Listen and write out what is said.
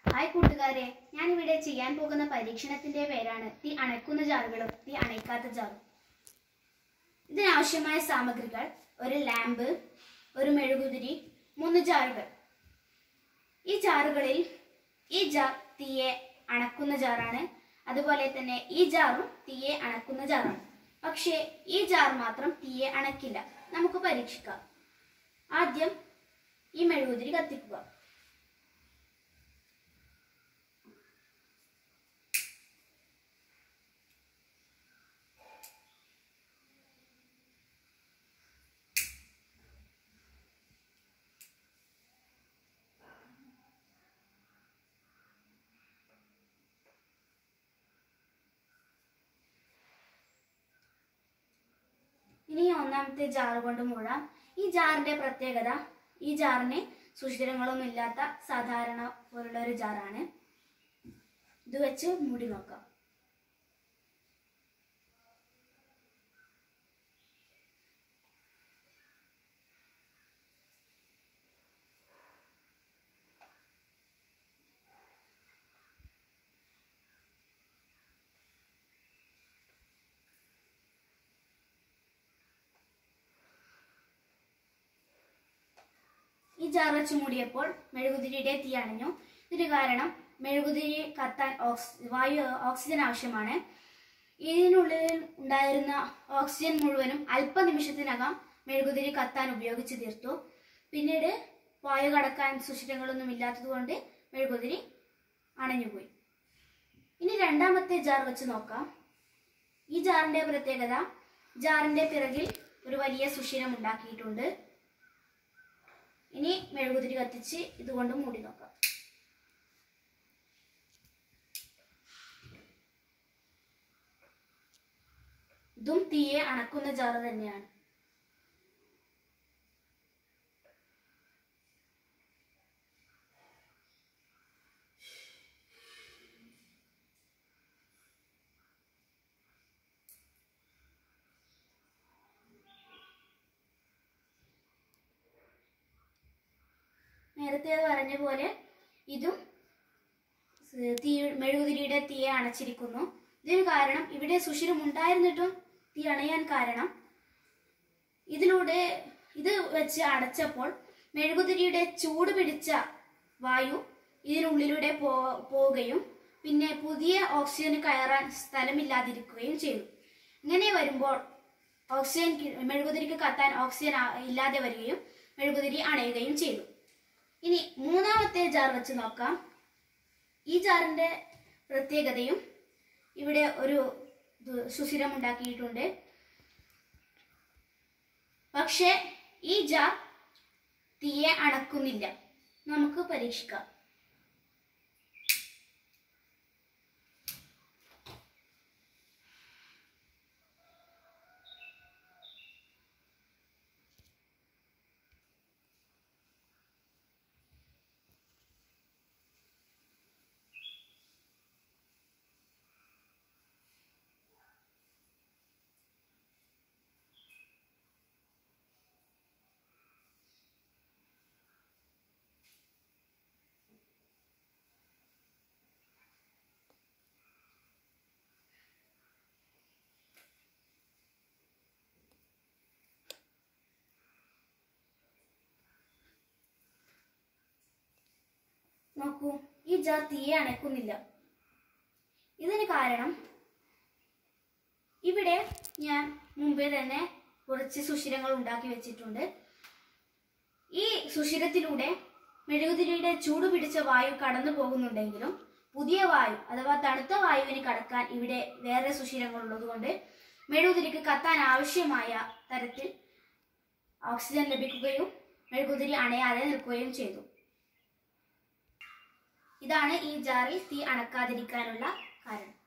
hi കൂട്ടുകാരെ ഞാൻ ഇവിടെ ചെയ്യാൻ പോകുന്ന പരീക്ഷണത്തിന്റെ പേരാണ് തീ അണയ്ക്കുന്ന ജാറുകളും തീ അണയ്ക്കാത്ത ജാറും ഇതിനാവശ്യമായ സാമഗ്രികൾ ഒരു ലാമ്പ് ഒരു മെഴുകുതിരി മൂന്ന് ജാറുകൾ ഈ ജാറുകളിൽ ഈ ജാർ തീയെ അണക്കുന്ന ജാറാണ് അതുപോലെ തന്നെ ഈ ജാറും തീയെ അണക്കുന്ന ജാറാണ് പക്ഷേ ഈ ജാർ മാത്രം തീയെ അണക്കില്ല നമുക്ക് പരീക്ഷിക്കാം ആദ്യം ഈ മെഴുകുതിരി കത്തിക്കുക ഇനി ഒന്നാമത്തെ ജാറ് കൊണ്ട് മൂടാം ഈ ജാറിന്റെ പ്രത്യേകത ഈ ജാറിന് സുഷിരങ്ങളൊന്നും ഇല്ലാത്ത സാധാരണ പോലുള്ള ഒരു ജാറാണ് ഇത് വെച്ച് മൂടി നോക്കാം ഈ ജാർ വെച്ച് മൂടിയപ്പോൾ മെഴുകുതിരിയുടെ തീ അണഞ്ഞു ഇതിന് കാരണം മെഴുകുതിരി കത്താൻ ഓക്സ് വായു ഓക്സിജൻ ആവശ്യമാണ് ഇതിനുള്ളിൽ ഉണ്ടായിരുന്ന ഓക്സിജൻ മുഴുവനും അല്പനിമിഷത്തിനകം മെഴുകുതിരി കത്താൻ ഉപയോഗിച്ച് തീർത്തു പിന്നീട് വായു കടക്കാൻ സുഷിരങ്ങളൊന്നും ഇല്ലാത്തതുകൊണ്ട് മെഴുകുതിരി അണഞ്ഞുപോയി ഇനി രണ്ടാമത്തെ ജാർ വെച്ച് നോക്കാം ഈ ജാറിന്റെ പ്രത്യേകത ജാറിന്റെ പിറകിൽ ഒരു വലിയ സുഷിരം ഉണ്ടാക്കിയിട്ടുണ്ട് ഇനി മെഴുകുതിരി കത്തിച്ച് ഇതുകൊണ്ട് മൂടി നോക്കാം ഇതും തീയെ അണക്കുന്ന ജാറ് തന്നെയാണ് നേരത്തെ പറഞ്ഞ പോലെ ഇതും സ് തീ മെഴുകുതിരിയുടെ തീയെ അണച്ചിരിക്കുന്നു ഇതിന് കാരണം ഇവിടെ സുഷിരം ഉണ്ടായിരുന്നിട്ടും തീ അണയാൻ കാരണം ഇതിലൂടെ ഇത് വെച്ച് അടച്ചപ്പോൾ മെഴുകുതിരിയുടെ ചൂട് പിടിച്ച വായു ഇതിനുള്ളിലൂടെ പോ പോവുകയും പിന്നെ പുതിയ ഓക്സിജൻ കയറാൻ സ്ഥലമില്ലാതിരിക്കുകയും ചെയ്തു ഇങ്ങനെ വരുമ്പോൾ ഓക്സിജൻ കി- മെഴുകുതിരിക്ക് കത്താൻ ഓക്സിജൻ ആ- ഇല്ലാതെ വരികയും മെഴുകുതിരി അണയുകയും ചെയ്തു ഇനി മൂന്നാമത്തെ ജാർ വെച്ച് നോക്കാം ഈ ജാറിന്റെ പ്രത്യേകതയും ഇവിടെ ഒരു ദു- സുഷിരം ഉണ്ടാക്കിയിട്ടുണ്ട് പക്ഷേ ഈ ജാർ തീയെ അണക്കുന്നില്ല നമുക്ക് പരീക്ഷിക്കാം നോക്കൂ ഈ ജാർ തീയെ അണക്കുന്നില്ല ഇതിന് കാരണം ഇവിടെ ഞാൻ മുമ്പേ തന്നെ കുറച്ച് സുഷിരങ്ങൾ ഉണ്ടാക്കി വെച്ചിട്ടുണ്ട് ഈ സുഷിരത്തിലൂടെ മെഴുകുതിരിയുടെ ചൂട് പിടിച്ച വായു കടന്നു പോകുന്നുണ്ടെങ്കിലും പുതിയ വായു അഥവാ തണുത്ത വായുവിന് കടക്കാൻ ഇവിടെ വേറെ സുഷിരങ്ങൾ ഉള്ളതുകൊണ്ട് മെഴുകുതിരിക്ക് കത്താൻ ആവശ്യമായ തരത്തിൽ ഓക്സിജൻ ലഭിക്കുകയും മെഴുകുതിരി അണയാതെ നിൽക്കുകയും ചെയ്തു ഇതാണ് ഈ ജാറിൽ തീ അണക്കാതിരിക്കാനുള്ള കാരണം